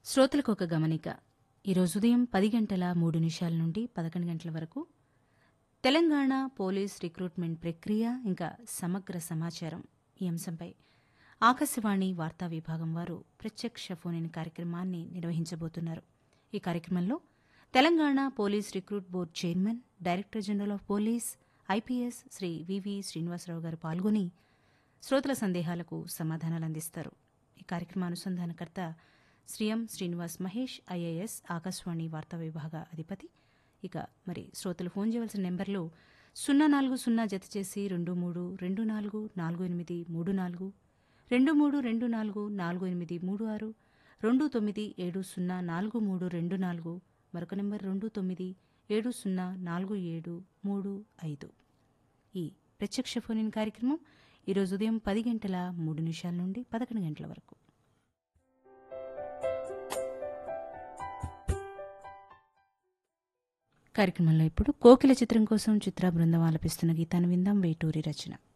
శ్రోతలకు ఒక గమనిక ఈరోజు ఉదయం పది గంటల మూడు నిమిషాల నుండి పదకొండు గంటల వరకు తెలంగాణ పోలీస్ రిక్రూట్మెంట్ ప్రక్రియ ఇంకా సమగ్ర సమాచారం ఈ అంశంపై ఆకాశవాణి వార్తా విభాగం వారు ప్రత్యక్ష ఫోన్ ఇన్ కార్యక్రమాన్ని నిర్వహించబోతున్నారు ఈ కార్యక్రమంలో Telangana police recruit board chairman director general of police IPS Shri V V Srinivasa Rao garu పాల్గొని శ్రోతల సందేహాలకు సమాధానాలు అందిస్తారు ఈ కార్యక్రమ అనుసంధానకర్త శ్రీ ఎం శ్రీనివాస్ మహేష్ ఐఏఎస్ ఆకాశవాణి వార్తా విభాగ అధిపతి ఇక మరి శ్రోతలు ఫోన్ చేయవలసిన నెంబర్లు సున్నా నాలుగు సున్నా జత చేసి రెండు మూడు రెండు నాలుగు నాలుగు ఎనిమిది మూడు నాలుగు రెండు మూడు రెండు నాలుగు నాలుగు ఎనిమిది మూడు ఆరు రెండు తొమ్మిది ఏడు సున్నా నాలుగు మూడు రెండు నాలుగు మరొక నెంబర్ రెండు తొమ్మిది ఏడు సున్నా నాలుగు ఏడు మూడు ఐదు ఈ ప్రత్యక్ష ఫోన్ ఇన్ కార్యక్రమం ఈరోజు ఉదయం పది గంటల మూడు నిమిషాల నుండి పదకొండు గంటల వరకు కార్యక్రమంలో ఇప్పుడు కోకిల చిత్రం కోసం చిత్ర బృందం ఆలపిస్తున్న గీతాన్ని విందాం వేటూరి రచన